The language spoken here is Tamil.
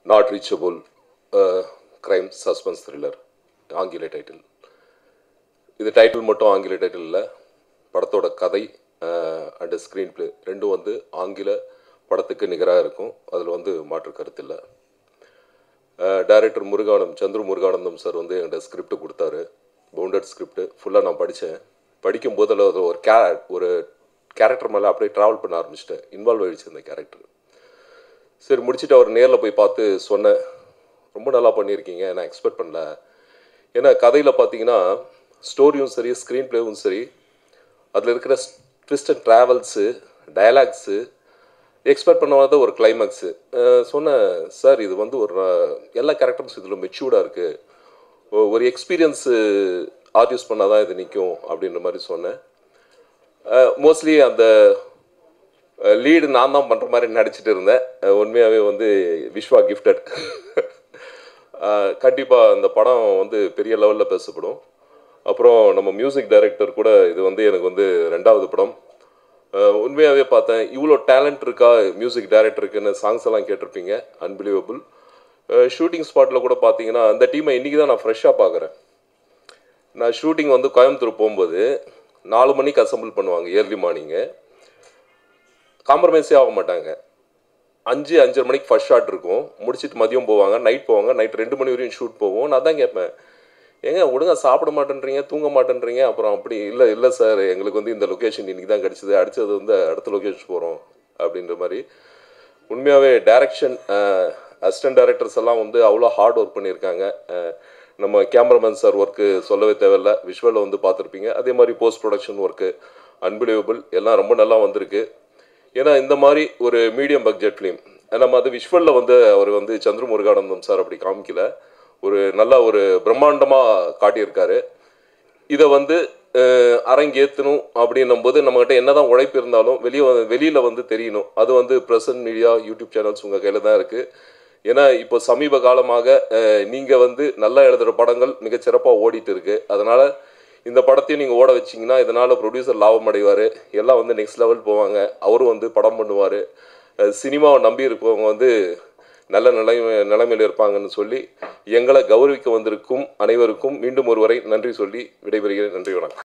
not reachable crime suspense thriller ஆங்கில டைட்டில் இது டைட்டில் மட்டும் ஆங்கில டைட்டில் இல்லை படத்தோட கதை அண்டு ஸ்க்ரீன் ப்ளே ரெண்டும் வந்து ஆங்கில படத்துக்கு நிகராக இருக்கும் அதில் வந்து மாற்று கருத்து இல்லை டைரக்டர் முருகானந்தம் சந்துரு முருகானந்தம் சார் வந்து என்கிட்ட ஸ்கிரிப்ட் கொடுத்தாரு பவுண்டட் ஸ்கிரிப்ட் ஃபுல்லாக நான் படித்தேன் படிக்கும்போது அதில் அது ஒரு கே ஒரு கேரக்டர் மேலே அப்படியே ட்ராவல் பண்ண ஆரம்பிச்சிட்டேன் இன்வால்வ் ஆகிடுச்சு அந்த கேரக்டர் சரி முடிச்சுட்டு அவர் நேரில் போய் பார்த்து சொன்னேன் ரொம்ப நல்லா பண்ணியிருக்கீங்க நான் எக்ஸ்பெக்ட் பண்ணல ஏன்னா கதையில் பார்த்தீங்கன்னா ஸ்டோரியும் சரி ஸ்க்ரீன் ப்ளேவும் சரி அதில் இருக்கிற twist and travels dialogues expect பண்ணாத ஒரு கிளைமேக்ஸு சொன்னேன் சார் இது வந்து ஒரு எல்லா கேரக்டர்ஸும் இதில் மெச்சூர்டாக இருக்குது ஒரு எக்ஸ்பீரியன்ஸு ஆர்டியூஸ் பண்ணால் தான் இது நிற்கும் அப்படின்ற மாதிரி சொன்னேன் மோஸ்ட்லி அந்த லீடு நான் தான் பண்ணுற மாதிரி நடிச்சிட்டு இருந்தேன் உண்மையாகவே வந்து விஸ்வா கிஃப்டட் கண்டிப்பாக அந்த படம் வந்து பெரிய லெவலில் பேசப்படும் அப்புறம் நம்ம மியூசிக் டைரக்டர் கூட இது வந்து எனக்கு வந்து ரெண்டாவது படம் உண்மையாகவே பார்த்தேன் இவ்வளோ டேலண்ட் இருக்கா மியூசிக் டைரக்டருக்குன்னு சாங்ஸ் எல்லாம் கேட்டிருப்பீங்க அன்பிலீவபிள் ஷூட்டிங் ஸ்பாட்டில் கூட பார்த்தீங்கன்னா அந்த டீமை இன்றைக்கி தான் நான் ஃப்ரெஷ்ஷாக பார்க்குறேன் நான் ஷூட்டிங் வந்து கோயம்புத்தூர் போகும்போது நாலு மணிக்கு அசம்பிள் பண்ணுவாங்க ஏர்லி மார்னிங்கு காம்ப்ரமைஸே ஆக மாட்டாங்க அஞ்சு அஞ்சரை மணிக்கு ஃபஸ்ட் ஷாட் இருக்கும் முடிச்சுட்டு மதியம் போவாங்க நைட் போவாங்க நைட் ரெண்டு மணி வரையும் ஷூட் போவோம் நான் தான் கேட்பேன் ஏங்க ஒழுங்காக சாப்பிட மாட்டேன்றீங்க தூங்க மாட்டேன்றீங்க அப்புறம் அப்படி இல்லை இல்லை சார் எங்களுக்கு வந்து இந்த லொக்கேஷன் இன்றைக்கி தான் கிடச்சிது அடித்தது வந்து அடுத்த லொக்கேஷன் போகிறோம் அப்படின்ற மாதிரி உண்மையாகவே டைரக்ஷன் அசிஸ்டன்ட் டைரக்டர்ஸ் எல்லாம் வந்து அவ்வளோ ஹார்ட் ஒர்க் பண்ணியிருக்காங்க நம்ம கேமராமேன் சார் ஒர்க்கு சொல்லவே தேவையில்ல விஷுவலில் வந்து பார்த்துருப்பீங்க அதே மாதிரி போஸ்ட் ப்ரொடக்ஷன் ஒர்க்கு அன்பிலிவபிள் எல்லாம் ரொம்ப நல்லா வந்திருக்கு ஏன்னா இந்த மாதிரி ஒரு மீடியம் பட்ஜெட் ஃபிலிம் நம்ம அது விஷுவலில் வந்து அவர் வந்து சந்திர முருகானந்தம் சார் அப்படி காமிக்கல ஒரு நல்ல ஒரு பிரம்மாண்டமாக காட்டியிருக்காரு இதை வந்து அரங்கேற்றணும் அப்படின்னும் போது நம்மகிட்ட என்னதான் உழைப்பு இருந்தாலும் வெளியே வெளியில் வந்து தெரியணும் அது வந்து ப்ரெசன்ட் மீடியா யூடியூப் சேனல்ஸ் உங்கள் கையில் தான் இருக்குது ஏன்னா இப்போ சமீப காலமாக நீங்கள் வந்து நல்லா எழுதுகிற படங்கள் மிகச்சிறப்பாக ஓடிட்டு இருக்கு அதனால் இந்த படத்தையும் நீங்கள் ஓட வச்சிங்கன்னா இதனால் ப்ரொடியூசர் லாபம் அடைவார் எல்லாம் வந்து நெக்ஸ்ட் லெவல் போவாங்க அவரும் வந்து படம் பண்ணுவார் சினிமாவை நம்பி இருக்கவங்க வந்து நல்ல நிலைமை நிலைமையில் இருப்பாங்கன்னு சொல்லி எங்களை கௌரவிக்க வந்திருக்கும் அனைவருக்கும் மீண்டும் ஒருவரை நன்றி சொல்லி விடைபெறுகிறேன் நன்றி வணக்கம்